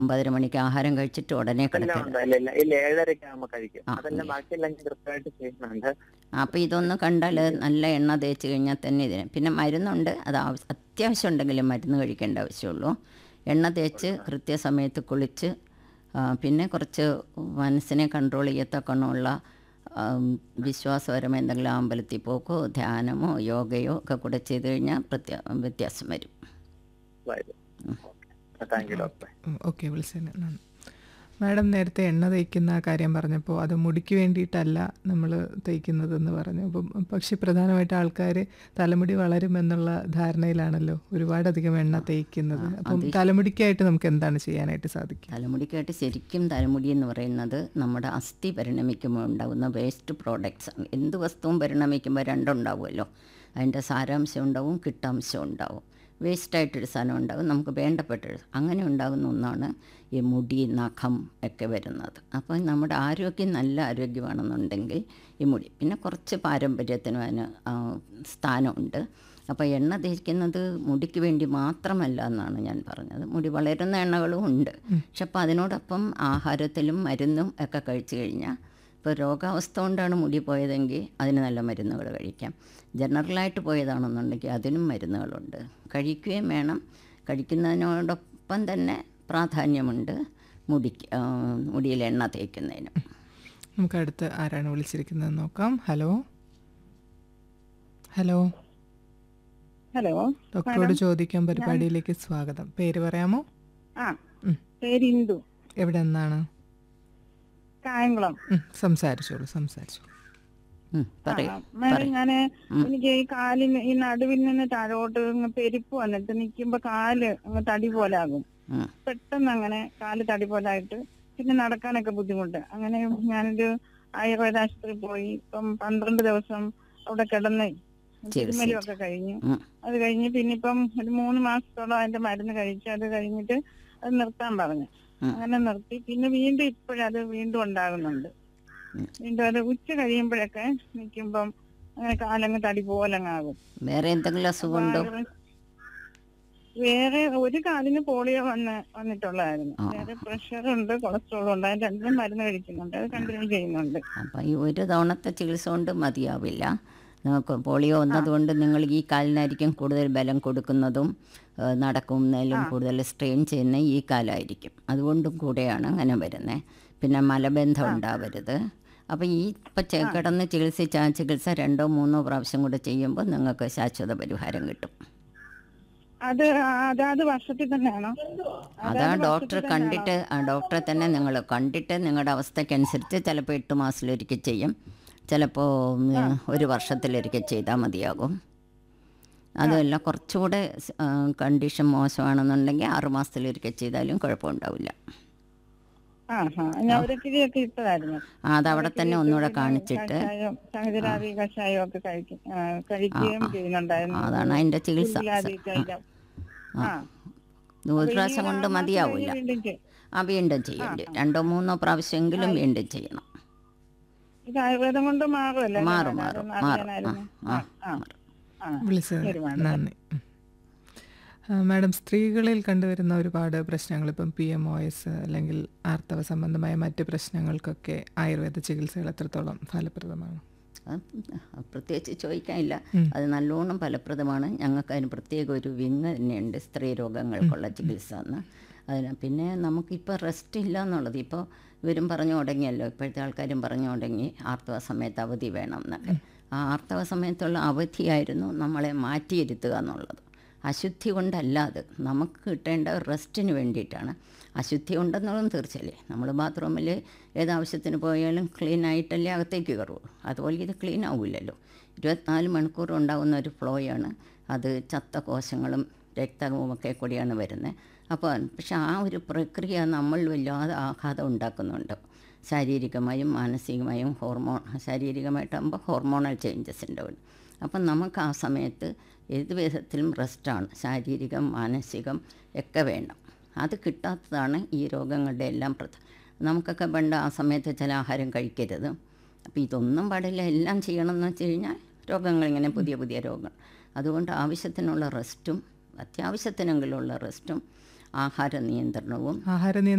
ഒമ്പതര മണിക്ക് ആഹാരം കഴിച്ചിട്ട് ഉടനെ എല്ലാം കിടക്കരുത് ഉണ്ട് ഇല്ല ഇല്ല ഇല്ല ഏഴരയ്ക്ക് ആകുമ്പോൾ കഴിക്കും ആ, അതെല്ലാം ഇല്ല. ബാക്കിയെല്ലാം ഞാൻ കൃത്യമായിട്ട് ചെയ്യുന്നുണ്ട് അപ്പോൾ ഇതൊന്ന് കണ്ടാൽ നല്ല എണ്ണ തേച്ച് കഴിഞ്ഞാൽ തന്നെ ഇതിന് പിന്നെ മരുന്നുണ്ട് അത് ആവശ്യ അത്യാവശ്യം ഉണ്ടെങ്കിലും മരുന്ന് കഴിക്കേണ്ട ആവശ്യമുള്ളൂ എണ്ണ തേച്ച് കൃത്യസമയത്ത് കുളിച്ച് ആ, പിന്നെ കുറച്ച് മനസ്സിനെ കൺട്രോൾ ചെയ്യത്തക്കണമുള്ള ആം, വിശ്വാസപരമായ എന്തെങ്കിലും അമ്പലത്തിൽ പോക്കോ ധ്യാനമോ യോഗയോ ഒക്കെ കൂടെ ചെയ്ത് കഴിഞ്ഞാൽ പ്രത്യ വ്യത്യാസം വരും താങ്ക് യു ഡോക്ടറെ ഓക്കെ വിളിച്ചതിന് നന്ദി മാഡം നേരത്തെ എണ്ണ തേക്കുന്ന കാര്യം പറഞ്ഞപ്പോൾ അത് മുടിക്ക് വേണ്ടിയിട്ടല്ല നമ്മൾ തേക്കുന്നതെന്ന് പറഞ്ഞു അപ്പം പക്ഷെ പ്രധാനമായിട്ട് ആൾക്കാർ തലമുടി വളരുമെന്നുള്ള ധാരണയിലാണല്ലോ ഒരുപാടധികം എണ്ണ തേക്കുന്നത് അപ്പം തലമുടിക്കായിട്ട് നമുക്ക് എന്താണ് ചെയ്യാനായിട്ട് സാധിക്കുക തലമുടിക്കായിട്ട് ശരിക്കും തലമുടി എന്ന് പറയുന്നത് നമ്മുടെ അസ്ഥി പരിണമിക്കുമ്പോൾ ഉണ്ടാകുന്ന വേസ്റ്റ് പ്രോഡക്ട്സ് ആണ് എന്ത് വസ്തുവും പരിണമിക്കുമ്പോൾ രണ്ടുണ്ടാവുമല്ലോ അതിൻ്റെ സാരാംശം ഉണ്ടാവും കിട്ടാംശം ഉണ്ടാവും വേസ്റ്റായിട്ടൊരു സാധനം ഉണ്ടാവും നമുക്ക് വേണ്ടപ്പെട്ടൊരു അങ്ങനെ ഉണ്ടാകുന്ന ഒന്നാണ് ഈ മുടി നഖം ഒക്കെ വരുന്നത് അപ്പോൾ നമ്മുടെ ആരോഗ്യം നല്ല ആരോഗ്യമാണെന്നുണ്ടെങ്കിൽ ഈ മുടി പിന്നെ കുറച്ച് പാരമ്പര്യത്തിനും അതിന് ആ, സ്ഥാനമുണ്ട് അപ്പോൾ എണ്ണ തേക്കുന്നത് മുടിക്ക് വേണ്ടി മാത്രമല്ല എന്നാണ് ഞാൻ പറഞ്ഞത് മുടി വളരുന്ന എണ്ണകളും ഉണ്ട് പക്ഷെ അപ്പോൾ അതിനോടൊപ്പം ആഹാരത്തിലും മരുന്നും ഒക്കെ കഴിച്ചു കഴിഞ്ഞാൽ ഇപ്പോൾ രോഗാവസ്ഥ കൊണ്ടാണ് മുടി പോയതെങ്കിൽ അതിന് നല്ല മരുന്നുകൾ കഴിക്കാം ജനറലായിട്ട് പോയതാണെന്നുണ്ടെങ്കിൽ അതിനും മരുന്നുകളുണ്ട് കഴിക്കുകയും വേണം കഴിക്കുന്നതിനോടൊപ്പം തന്നെ പ്രാധാന്യമുണ്ട് മുടിക്ക് ആ, മുടിയിൽ എണ്ണ തേക്കുന്നതിനും നമുക്ക് അടുത്ത് ആരാണ് വിളിച്ചിരിക്കുന്നത് നോക്കാം ഹലോ ഹലോ ഹലോ ഡോക്ടറോട് ചോദിക്കാൻ പരിപാടിയിലേക്ക് സ്വാഗതം പേര് പറയാമോ ആ ഉം. പേര് ഇന്ദു എവിടെ നിന്നാണ് കായംകുളം ഉം, സംസാരിച്ചോളൂ സംസാരിച്ചോളൂ ഉം, പറയൂ ആ, മാഡം പറയൂ. ഞാന് എനിക്ക് ഈ കാലിന് ഈ നടുവിൽ നിന്ന് താഴോട്ട് ഇങ്ങ് പെരുപ്പ് വന്നിട്ട് നിൽക്കുമ്പോ കാല് അങ്ങ് തടി പോലെ ആകും ഉം. പെട്ടെന്ന് അങ്ങനെ കാല് തടി പോലെ ആയിട്ട് പിന്നെ നടക്കാനൊക്കെ ബുദ്ധിമുട്ട് അങ്ങനെ ഞാനൊരു ആയുർവേദ ആശുപത്രിയിൽ പോയി ഇപ്പം പന്ത്രണ്ട് ദിവസം അവിടെ കിടന്ന് തിരുമലും ഒക്കെ കഴിഞ്ഞു ഉം. അത് കഴിഞ്ഞ് പിന്നെ ഇപ്പം ഒരു മൂന്ന് മാസത്തോളം അതിന്റെ മരുന്ന് കഴിച്ചു അത് കഴിഞ്ഞിട്ട് അത് നിർത്താൻ പറഞ്ഞു ഉം. അങ്ങനെ നിർത്തി പിന്നെ വീണ്ടും ഇപ്പോഴത് വീണ്ടും ഉണ്ടാകുന്നുണ്ട് ഉം. വീണ്ടും അത് ഉച്ച കഴിയുമ്പോഴൊക്കെ നിൽക്കുമ്പം അങ്ങനെ കാലങ്ങ് തടി പോലങ്ങാകും വേറെ എന്തെങ്കിലും അസുഖമുണ്ടോ വേറെ ഒരു കാലിന് പോളിയോ വന്ന് വന്നിട്ടുള്ളതായിരുന്നു ആ. വേറെ പ്രഷർ ഉണ്ട് കൊളസ്ട്രോളും ഉണ്ട് അത് രണ്ടും മരുന്ന് കഴിക്കുന്നുണ്ട് അത് കണ്ടിന്യൂ ചെയ്യുന്നുണ്ട് അപ്പം ഈ ഒരു തവണത്തെ ചികിത്സ കൊണ്ട് മതിയാവില്ല നമുക്ക് പോളിയോ വന്നതുകൊണ്ട് നിങ്ങൾ ഈ കാലിനായിരിക്കും കൂടുതൽ ബലം കൊടുക്കുന്നതും ഏഹ് നടക്കുന്നതിലും കൂടുതൽ സ്ട്രെയിൻ ചെയ്യുന്ന ഈ കാലായിരിക്കും അതുകൊണ്ടും കൂടെയാണ് അങ്ങനെ വരുന്നത് പിന്നെ മലബന്ധം ഉണ്ടാവരുത് അപ്പോൾ ഈ ഇപ്പം ചെ- കിടന്ന് ചികിത്സിച്ച ആ ചികിത്സ രണ്ടോ മൂന്നോ പ്രാവശ്യം കൂടെ ചെയ്യുമ്പോൾ നിങ്ങൾക്ക് ശാശ്വത പരിഹാരം കിട്ടും അത് അതാത് വർഷത്തിൽ തന്നെയാണോ അതാ അതാത് ഡോക്ടർ വർഷത്തിൽ കണ്ടിട്ട് ആ ഡോക്ടറെ തന്നെ നിങ്ങൾ കണ്ടിട്ട് നിങ്ങളുടെ അവസ്ഥയ്ക്കനുസരിച്ച് ചിലപ്പോൾ എട്ട് മാസത്തിലൊരിക്കൽ ചെയ്യും ചിലപ്പോൾ ഉം, ഒരു വർഷത്തിലൊരിക്കൽ ചെയ്താൽ മതിയാകും അതുമല്ല കുറച്ചുകൂടെ സ്- ആ, കണ്ടീഷൻ മോശമാണെന്നുണ്ടെങ്കിൽ ആറ് മാസത്തിലൊരിക്കൽ ചെയ്താലും കുഴപ്പമുണ്ടാവില്ല ആ ഹാ ഞാൻ ഒരക്കിരിയൊക്കെ ഇട്ടതായിരുന്നു ആ, അത് അവിടെ തന്നെ ഒന്നുകൂടെ കാണിച്ചിട്ട് കഷായം സഹജരാതി കഷായം ഒക്കെ കഴിക്കും ആ, കഴിക്കുകയും ചെയ്യുന്നുണ്ടായിരുന്നു അതാണ് അതിൻ്റെ ചികിത്സ കുഞ്ഞിലാതി കഴിക്കാം. ആ ഒരു പ്രാവശ്യം കൊണ്ട് മതിയാവില്ല വീണ്ടും ചെയ്യും. ആ വീണ്ടും ചെയ്യേണ്ടി രണ്ടോ മൂന്നോ പ്രാവശ്യമെങ്കിലും വീണ്ടും ചെയ്യണം ഇത് ആയുർവേദം കൊണ്ട് മാറുമല്ലേ മാറും, ഞാൻ മാറും, അതൊന്ന് മാറും. അറിയാനായിരുന്നു. ആ, ആ, ആ, ആ. വിളിച്ചത് ശരി, മാഡം. നന്ദി ഉം. ആ, മാഡം സ്ത്രീകളിൽ കണ്ടുവരുന്ന ഒരുപാട് പ്രശ്നങ്ങൾ ഇപ്പം പി എം ഒ എസ് അല്ലെങ്കിൽ ആർത്തവ സംബന്ധമായ മറ്റ് പ്രശ്നങ്ങൾക്കൊക്കെ ആയുർവേദ ചികിത്സകൾ എത്രത്തോളം ഫലപ്രദമാണ് അത് പ്രത്യേകിച്ച് ചോദിക്കാനില്ല അത് നല്ലോണം ഫലപ്രദമാണ് ഞങ്ങൾക്ക് അതിന് പ്രത്യേക ഒരു വിങ് തന്നെയുണ്ട് സ്ത്രീ രോഗങ്ങൾക്കുള്ള ചികിത്സ എന്ന് അതിന് പിന്നെ നമുക്കിപ്പോൾ റെസ്റ്റ് ഇല്ല എന്നുള്ളത് ഇപ്പോൾ ഇവരും പറഞ്ഞു തുടങ്ങിയല്ലോ ഇപ്പോഴത്തെ ആൾക്കാരും പറഞ്ഞു തുടങ്ങി ആർത്തവ സമയത്ത് അവധി വേണം എന്നൊക്കെ ആ ആർത്തവ സമയത്തുള്ള അവധിയായിരുന്നു നമ്മളെ മാറ്റിയിരുത്തുക എന്നുള്ളത് അശുദ്ധി കൊണ്ടല്ല അത് നമുക്ക് കിട്ടേണ്ട റെസ്റ്റിന് വേണ്ടിയിട്ടാണ് അശുദ്ധി ഉണ്ടെന്നുള്ളതും തീർച്ചയല്ലേ നമ്മൾ ബാത്റൂമിൽ ഏതാവശ്യത്തിന് പോയാലും ക്ലീൻ ആയിട്ടല്ലേ അകത്തേക്ക് കയറുള്ളൂ അതുപോലെ ഇത് ക്ലീൻ ആവില്ലല്ലോ ഇരുപത്തിനാല് മണിക്കൂർ ഉണ്ടാകുന്ന ഒരു ഫ്ലോയാണ് അത് ചത്ത കോശങ്ങളും രക്തവും ഒക്കെ കൂടിയാണ് വരുന്നത് അപ്പോൾ പക്ഷെ ആ ഒരു പ്രക്രിയ നമ്മൾ വല്ലാതെ ആഘാതം ഉണ്ടാക്കുന്നുണ്ട് ശാരീരികമായും മാനസികമായും ഹോർമോൺ ശാരീരികമായിട്ടാകുമ്പോൾ ഹോർമോണൽ ചേഞ്ചസ് ഉണ്ടാവും അപ്പം നമുക്ക് ആ സമയത്ത് ഏത് വിധത്തിലും റെസ്റ്റാണ് ശാരീരികം മാനസികം ഒക്കെ വേണം അത് കിട്ടാത്തതാണ് ഈ രോഗങ്ങളുടെ എല്ലാം പ്രധാന നമുക്കൊക്കെ പണ്ട് ആ സമയത്ത് ചില ആഹാരം കഴിക്കരുത് അപ്പോൾ ഇതൊന്നും പാടില്ല എല്ലാം ചെയ്യണം എന്ന് വെച്ച് കഴിഞ്ഞാൽ രോഗങ്ങളിങ്ങനെ പുതിയ പുതിയ രോഗങ്ങൾ അതുകൊണ്ട് ആവശ്യത്തിനുള്ള റെസ്റ്റും അത്യാവശ്യത്തിനെങ്കിലുള്ള റെസ്റ്റും ആഹാര നിയന്ത്രണവും ആഹാര